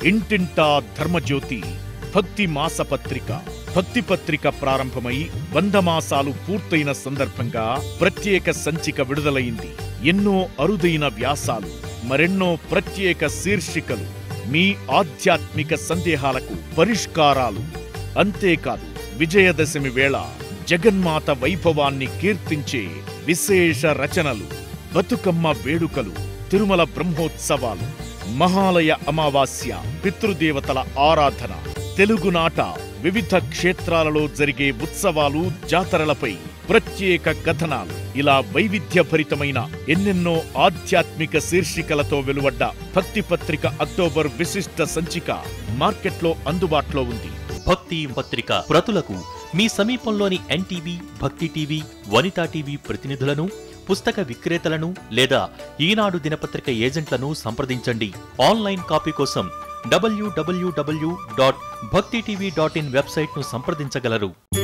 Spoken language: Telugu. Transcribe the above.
ఇంటింటా ధర్మజ్యోతి భక్తి మాసపత్రిక భక్తి పత్రిక ప్రారంభమై వంద మాసాలు పూర్తయిన సందర్భంగా ప్రత్యేక సంచిక విడుదలైంది ఎన్నో అరుదైన వ్యాసాలు మరెన్నో ప్రత్యేక శీర్షికలు మీ ఆధ్యాత్మిక సందేహాలకు పరిష్కారాలు అంతేకాదు విజయదశమి వేళ జగన్మాత వైభవాన్ని కీర్తించే విశేష రచనలు బతుకమ్మ వేడుకలు తిరుమల బ్రహ్మోత్సవాలు మహాలయ అమావాస్య పితృదేవతల ఆరాధన తెలుగునాట వివిధ క్షేత్రాలలో జరిగే ఉత్సవాలు జాతరలపై ప్రత్యేక కథనాలు ఇలా వైవిధ్యభరితమైన ఎన్నెన్నో ఆధ్యాత్మిక శీర్షికలతో వెలువడ్డ భక్తి పత్రిక అక్టోబర్ విశిష్ట సంచిక మార్కెట్లో అందుబాటులో ఉంది భక్తి పత్రిక ప్రతులకు మీ సమీపంలోని ఎన్టీవీ భక్తి టీవీ వనితా టీవీ ప్రతినిధులను పుస్తక విక్రేతలను లేదా ఈనాడు దినపత్రిక ఏజెంట్లను సంప్రదించండి ఆన్లైన్ కాపీ కోసం WWW dot Bhakti TV dot in వెబ్సైట్ను సంప్రదించగలరు